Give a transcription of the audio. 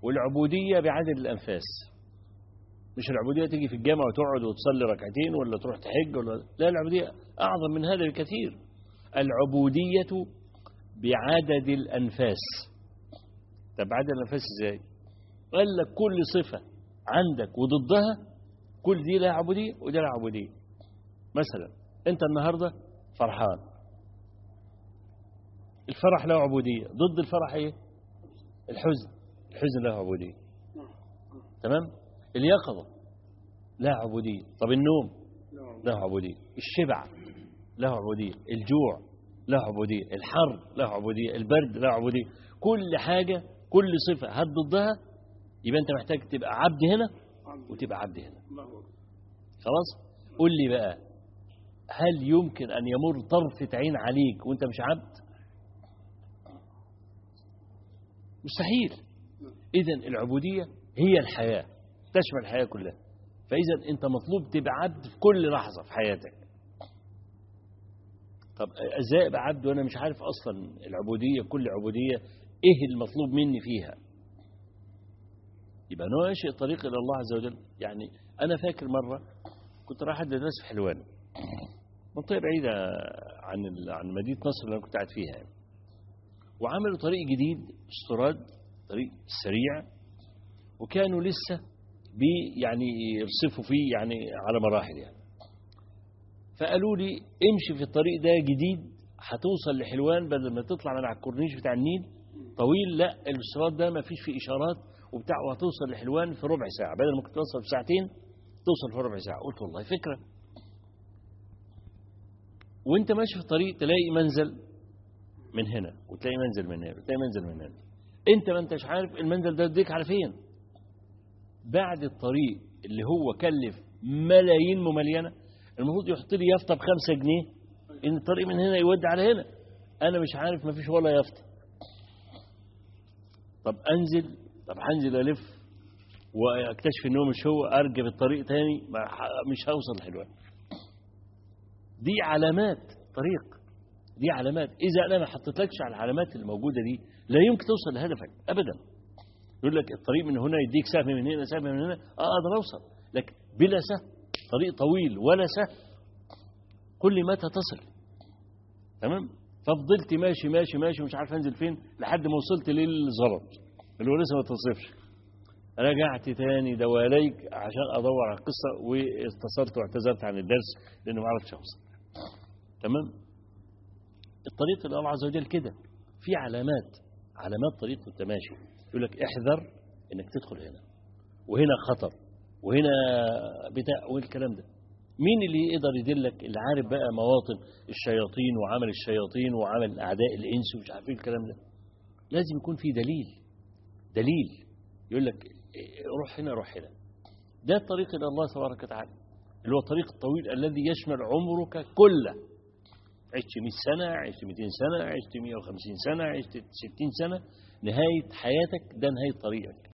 والعبودية بعدد الأنفاس مش العبودية تيجي في الجامع وتقعد وتصلي ركعتين ولا تروح تحج ولا لا العبودية أعظم من هذا بكثير العبودية بعدد الأنفاس طب عدد الأنفاس إزاي قال لك كل صفة عندك وضدها كل دي لها عبودية وده لها عبودية مثلا أنت النهاردة فرحان الفرح له عبودية ضد الفرح إيه الحزن الحزن له عبودية تمام اليقظة لها عبودية طب النوم له عبودية الشبع له عبودية الجوع له عبودية الحر له عبودية البرد له عبودية كل حاجة كل صفة هات ضدها يبقى أنت محتاج تبقى عبد هنا وتبقى عبد هنا خلاص قول لي بقى هل يمكن أن يمر طرفة عين عليك وأنت مش عبد مستحيل إذا العبودية هي الحياة تشمل الحياة كلها فإذا أنت مطلوب تبقى عبد في كل لحظة في حياتك طب ازاي ابقى عبد وانا مش عارف اصلا العبوديه كل عبوديه ايه المطلوب مني فيها يبقى ناشئ طريق الى الله عز وجل يعني انا فاكر مره كنت رايح ادي درس في حلوان منطقه بعيده عن ال- عن مدينه نصر اللي انا كنت قاعد فيها يعني. وعملوا طريق جديد استراد طريق سريع وكانوا لسه بي يعني يرصفوا فيه يعني على مراحل يعني فقالوا لي امشي في الطريق ده جديد هتوصل لحلوان بدل ما تطلع من على الكورنيش بتاع النيل طويل لا الاستراد ده ما فيش فيه اشارات وبتاع وهتوصل لحلوان في ربع ساعه بدل ما كنت توصل في ساعتين توصل في ربع ساعه قلت والله فكره وانت ماشي في الطريق تلاقي منزل من هنا وتلاقي منزل من هنا وتلاقي منزل من هنا انت ما انتش عارف المنزل ده يديك على فين بعد الطريق اللي هو كلف ملايين مملينه المفروض يحط لي يافطه بخمسة جنيه ان الطريق من هنا يودي على هنا انا مش عارف ما فيش ولا يافطه طب انزل طب هنزل الف واكتشف ان هو مش هو ارجع بالطريق تاني ما ح- مش هوصل لحلوان دي علامات طريق دي علامات اذا انا ما حطيتلكش على العلامات الموجوده دي لا يمكن توصل لهدفك ابدا يقول لك الطريق من هنا يديك سهم من هنا سهم من هنا اه اقدر اوصل لكن بلا سهم طريق طويل ولا سهم كل متى تصل تمام ففضلت ماشي ماشي ماشي مش عارف انزل فين لحد ما وصلت للزرط اللي هو لسه ما تصرفش رجعت تاني دواليك عشان ادور على القصه واتصلت واعتذرت عن الدرس لانه ما عرفتش اوصل تمام الطريق الى الله عز وجل كده في علامات علامات طريق التماشي يقول لك احذر انك تدخل هنا وهنا خطر وهنا بتاع والكلام ده مين اللي يقدر يدلك اللي عارف بقى مواطن الشياطين وعمل الشياطين وعمل اعداء الانس ومش عارف ايه الكلام ده لازم يكون في دليل دليل يقول لك إيه، روح هنا روح هنا ده الطريق الى الله تبارك وتعالى اللي هو الطريق الطويل الذي يشمل عمرك كله عشت 100 سنة عشت 200 سنة عشت 150 سنة عشت 60 سنة نهاية حياتك ده نهاية طريقك